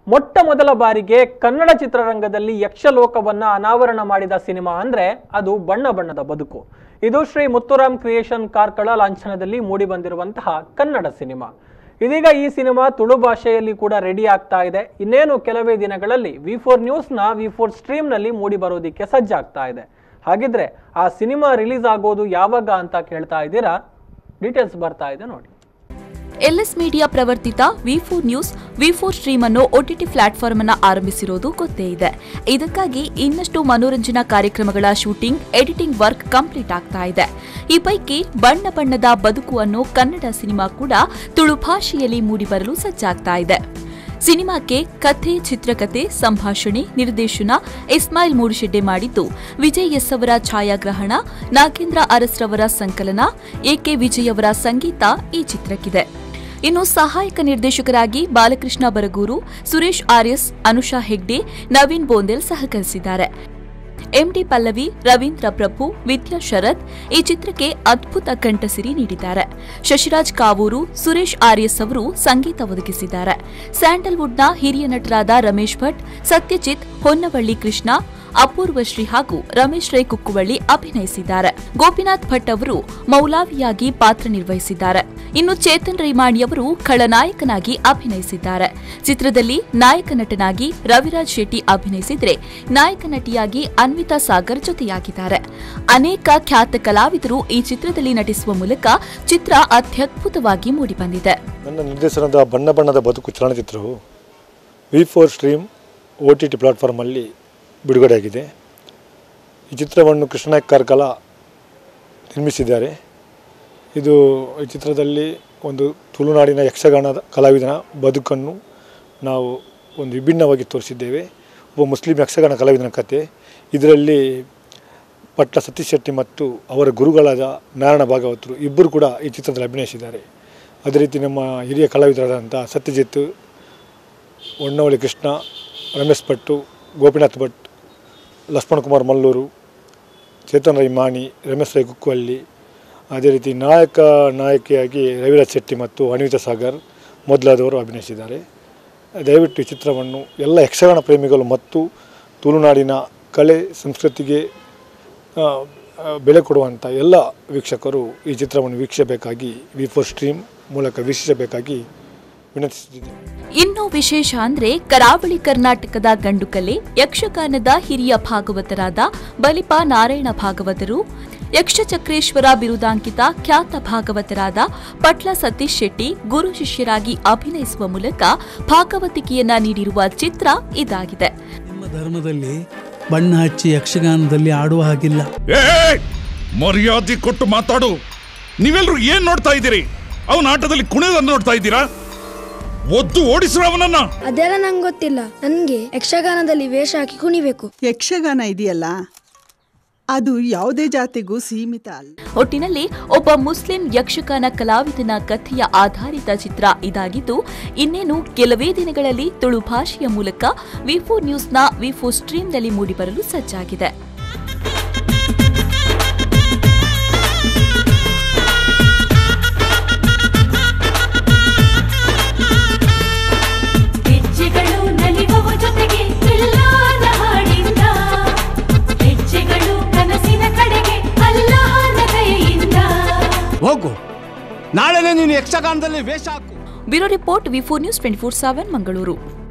ಮೊಟ್ಟ ಮೊದಲ ಬಾರಿಗೆ ಕನ್ನಡ ಚಿತ್ರರಂಗದಲ್ಲಿ ಯಕ್ಷಲೋಕವನ್ನ ಅನಾವರಣ ಮಾಡಿದ ಸಿನಿಮಾ ಅಂದ್ರೆ ಅದು ಬಣ್ಣ ಬಣ್ಣದ ಬದುಕು ಇದು ಶ್ರೀ ಮುತ್ತುರಾಮ್ ಕ್ರಿಯೇಷನ್ ಕಾರ್ಕಳ ಲಾಂಛನದಲ್ಲಿ ಮೂಡಿ ಬಂದಿರುವಂತಹ ಕನ್ನಡ ಸಿನಿಮಾ ಇದೀಗ ಈ ಸಿನಿಮಾ ತುಳು ಭಾಷೆಯಲ್ಲಿ ಕೂಡ ರೆಡಿ ಆಗ್ತಾ ಇದೆ ಇನ್ನೇನು ಕೆಲವೇ ದಿನಗಳಲ್ಲಿ ವಿ ಫೋರ್ ನ್ಯೂಸ್ನ ವಿ ಫೋರ್ ಸ್ಟ್ರೀಮ್ನಲ್ಲಿ ಮೂಡಿ ಬರೋದಿಕ್ಕೆ ಸಜ್ಜಾಗ್ತಾ ಇದೆ ಹಾಗಿದ್ರೆ ಆ ಸಿನಿಮಾ ರಿಲೀಸ್ ಆಗೋದು ಯಾವಾಗ ಅಂತ ಕೇಳ್ತಾ ಇದ್ದೀರಾ ಡೀಟೇಲ್ಸ್ ಬರ್ತಾ ಇದೆ ನೋಡಿ ಎಲ್ಎಸ್ ಮೀಡಿಯಾ ಪ್ರವರ್ತಿತ V four news V four stream ಅನ್ನು ಒಟಿಟಿ ಪ್ಲಾಟ್ಫಾರ್ಮ್ ಅನ್ನು ಆರಂಭಿಸಿರೋದು ಗೊತ್ತೇ ಇದೆ ಇದಕ್ಕಾಗಿ ಇನ್ನಷ್ಟು ಮನೋರಂಜನಾ ಕಾರ್ಯಕ್ರಮಗಳ ಶೂಟಿಂಗ್ ಎಡಿಟಿಂಗ್ ವರ್ಕ್ ಕಂಪ್ಲೀಟ್ ಆಗ್ತಾ ಇದೆ ಈ ಪೈಕಿ ಬಣ್ಣ ಬಣ್ಣದ ಬದುಕು ಅನ್ನೋ ಕನ್ನಡ ಸಿನಿಮಾ ಕೂಡ ತುಳು ಭಾಷೆಯಲ್ಲಿ ಮೂಡಿಬರಲು ಸಜ್ಜಾಗ್ತಾ ಇದೆ ಸಿನಿಮಾಕ್ಕೆ ಕಥೆ ಚಿತ್ರಕಥೆ ಸಂಭಾಷಣೆ ನಿರ್ದೇಶನ ಇಸ್ಮಾಯಿಲ್ ಮೂಡಿಶೆಡ್ಡೆ ಮಾಡಿದ್ದು ವಿಜಯ್ ಎಸ್ ಅವರ ಛಾಯಾಗ್ರಹಣ ನಾಗೇಂದ್ರ ಅರಸ್ರವರ ಸಂಕಲನ ಎಕೆ ವಿಜಯ್ ಅವರ ಸಂಗೀತ ಈ ಚಿತ್ರಕ್ಕಿದೆ ಇನ್ನು ಸಹಾಯಕ ನಿರ್ದೇಶಕರಾಗಿ ಬಾಲಕೃಷ್ಣ ಬರಗೂರು ಸುರೇಶ್ ಆರ್ಯಸ್ ಅನುಷಾ ಹೆಗ್ಡೆ ನವೀನ್ ಬೋಂದೆಲ್ ಸಹಕರಿಸಿದ್ದಾರೆ ಎಂಡಿ ಪಲ್ಲವಿ ರವೀಂದ್ರ ಪ್ರಭು ವಿದ್ಯಾ ಶರತ್ ಈ ಚಿತ್ರಕ್ಕೆ ಅದ್ಭುತ ಕಂಠಸಿರಿ ನೀಡಿದ್ದಾರೆ ಶಶಿರಾಜ್ ಕಾವೂರು ಸುರೇಶ್ ಆರ್ಯಸ್ ಅವರು ಸಂಗೀತ ಒದಗಿಸಿದ್ದಾರೆ ಸ್ಯಾಂಡಲ್ವುಡ್ನ ಹಿರಿಯ ನಟರಾದ ರಮೇಶ್ ಭಟ್ ಸತ್ಯಜಿತ್ ಹೊನ್ನವಳ್ಳಿ ಕೃಷ್ಣ ಅಪೂರ್ವಶ್ರೀ ಹಾಗೂ ರಮೇಶ್ ರೈ ಕುಕ್ಕುವಳ್ಳಿ ಅಭಿನಯಿಸಿದ್ದಾರೆ ಗೋಪಿನಾಥ್ ಭಟ್ ಅವರು ಮೌಲಾವಿಯಾಗಿ ಪಾತ್ರ ನಿರ್ವಹಿಸಿದ್ದಾರೆ ಇನ್ನು ಚೇತನ್ ರೈಮಾಣಿ ಅವರು ಖಳನಾಯಕನಾಗಿ ಅಭಿನಯಿಸಿದ್ದಾರೆ ಚಿತ್ರದಲ್ಲಿ ನಾಯಕ ನಟನಾಗಿ ರವಿರಾಜ್ ಶೆಟ್ಟಿ ಅಭಿನಯಿಸಿದ್ರೆ ನಾಯಕ ನಟಿಯಾಗಿ ಅನ್ವಿತಾ ಸಾಗರ್ ಜೊತೆಯಾಗಿದ್ದಾರೆ ಅನೇಕ ಖ್ಯಾತ ಕಲಾವಿದರು ಈ ಚಿತ್ರದಲ್ಲಿ ನಟಿಸುವ ಮೂಲಕ ಚಿತ್ರ ಅತ್ಯದ್ಭುತವಾಗಿ ಮೂಡಿಬಂದಿದೆ ನನ್ನ ನಿರ್ದೇಶನದ ಬಣ್ಣ ಬಣ್ಣದ ಬದುಕು ಚಲನಚಿತ್ರವು V four stream O T T ಪ್ಲಾಟ್ಫಾರ್ಮಲ್ಲಿ ಬಿಡುಗಡೆಯಾಗಿದೆ ಈ ಚಿತ್ರವನ್ನು ಕೃಷ್ಣನಾಯಕ್ ಕಾರ್ಕಳ ನಿರ್ಮಿಸಿದ್ದಾರೆ ಇದು ಈ ಚಿತ್ರದಲ್ಲಿ ಒಂದು ತುಳುನಾಡಿನ ಯಕ್ಷಗಾನದ ಕಲಾವಿದನ ಬದುಕನ್ನು ನಾವು ಒಂದು ವಿಭಿನ್ನವಾಗಿ ತೋರಿಸಿದ್ದೇವೆ ಒಬ್ಬ ಮುಸ್ಲಿಂ ಯಕ್ಷಗಾನ ಕಲಾವಿದನ ಕತೆ ಇದರಲ್ಲಿ ಪಟ್ಟ ಸತೀಶ್ ಶೆಟ್ಟಿ ಮತ್ತು ಅವರ ಗುರುಗಳಾದ ನಾರಾಯಣ ಭಾಗವತರು ಇಬ್ಬರು ಕೂಡ ಈ ಚಿತ್ರದಲ್ಲಿ ಅಭಿನಯಿಸಿದ್ದಾರೆ ಅದೇ ರೀತಿ ನಮ್ಮ ಹಿರಿಯ ಕಲಾವಿದರಾದಂಥ ಸತ್ಯಜಿತ್ ಹೊನ್ನವಳ್ಳಿ ಕೃಷ್ಣ ರಮೇಶ್ ಭಟ್ಟು ಗೋಪಿನಾಥ್ ಭಟ್ ಲಕ್ಷ್ಮಣ್ ಕುಮಾರ್ ಮಲ್ಲೂರು ಚೇತನ್ ರೈ ಮಾಣಿ ರಮೇಶ್ ರೈ ಕುಕ್ಕುವಳ್ಳಿ ಅದೇ ರೀತಿ ನಾಯಕ ನಾಯಕಿಯಾಗಿ ರವಿರಾಜ್ ಶೆಟ್ಟಿ ಮತ್ತು ಅನ್ವಿತಾ ಸಾಗರ್ ಮೊದಲಾದವರು ಅಭಿನಯಿಸಿದ್ದಾರೆ ದಯವಿಟ್ಟು ಈ ಚಿತ್ರವನ್ನು ಎಲ್ಲ ಯಕ್ಷಗಾನ ಪ್ರೇಮಿಗಳು ಮತ್ತು ತುಳುನಾಡಿನ ಕಲೆ ಸಂಸ್ಕೃತಿಗೆ ಆ, ಆ, ಬೆಲೆ ಕೊಡುವಂಥ ಎಲ್ಲ ವೀಕ್ಷಕರು ಈ ಚಿತ್ರವನ್ನು ವೀಕ್ಷಿಸಬೇಕಾಗಿ ವಿ ಫೋರ್ ಸ್ಟ್ರೀಮ್ ಮೂಲಕ ವೀಕ್ಷಿಸಬೇಕಾಗಿ ವಿನಂತಿಸುತ್ತಿದ್ದೇನೆ ಇನ್ನು ವಿಶೇಷ ಅಂದ್ರೆ ಕರಾವಳಿ ಕರ್ನಾಟಕದ ಗಂಡುಕಲೆ ಯಕ್ಷಗಾನದ ಹಿರಿಯ ಭಾಗವತರಾದ ಬಲಿಪ ನಾರಾಯಣ ಭಾಗವತರು ಯಕ್ಷಚಕ್ರೇಶ್ವರ ಬಿರುದಾಂಕಿತ ಖ್ಯಾತ ಭಾಗವತರಾದ ಪಟ್ಲ ಸತೀಶ್ ಶೆಟ್ಟಿ ಗುರು ಶಿಷ್ಯರಾಗಿ ಅಭಿನಯಿಸುವ ಮೂಲಕ ಭಾಗವತಿಕೆಯನ್ನ ನೀಡಿರುವ ಚಿತ್ರ ಇದಾಗಿದೆ ನಿಮ್ಮ ಧರ್ಮದಲ್ಲಿ ಬಣ್ಣ ಹಚ್ಚಿ ಯಕ್ಷಗಾನದಲ್ಲಿ ಆಡುವ ಹಾಗಿಲ್ಲ ಏ ಮರ್ಯಾದೆ ಕೊಟ್ಟು ಮಾತಾಡು ನೀವೆಲ್ಲರೂ ಏನ್ ನೋಡ್ತಾ ಇದ್ದೀರಿ ಅವನ ಆಟದಲ್ಲಿ ಕುಣಿಯೋದನ್ನ ನೋಡ್ತಾ ಇದ್ದೀರಾ ಒದ್ದು ಓಡಿಸ್ರ ಅವನನ್ನ ಅದೆಲ್ಲ ನಂಗೆ ಗೊತ್ತಿಲ್ಲ ನನಗೆ ಯಕ್ಷಗಾನದಲ್ಲಿ ವೇಷ ಹಾಕಿ ಕುಣಿಬೇಕು ಯಕ್ಷಗಾನ ಇದೆಯಲ್ಲ ಅದು ಯಾವುದೇ ಜಾತಿಗೂ ಸೀಮಿತ ಅಲ್ಲ ಒಟ್ಟಿನಲ್ಲಿ ಒಬ್ಬ ಮುಸ್ಲಿಂ ಯಕ್ಷಗಾನ ಕಲಾವಿದನ ಕಥೆಯ ಆಧಾರಿತ ಚಿತ್ರ ಇದಾಗಿದ್ದು ಇನ್ನೇನು ಕೆಲವೇ ದಿನಗಳಲ್ಲಿ ತುಳು ಭಾಷೆಯ ಮೂಲಕ ವಿಫೋ ನ್ಯೂಸ್ನ ವಿಫೋ ಸ್ಟ್ರೀಮ್ನಲ್ಲಿ ಮೂಡಿಬರಲು ಸಜ್ಜಾಗಿದೆ ಹೆಜ್ಜೆಗಳು ನಲಿವವ ಜೊತೆಗೆ ಬಿಲ್ಲಾನ ಹಾಡಿಂದ ಹೆಜ್ಜೆಗಳು ಕನಸಿನ ಕಡೆಗೆ ಅಲ್ಲಾಹನ ದಯೆಯಿಂದ ಹೋಗು ನಾಳೆನೆ ನೀನು ಯಕ್ಷಗಾನದಲ್ಲಿ ವೇಷ ಹಾಕು bureau report V four news twenty four seven Mangaluru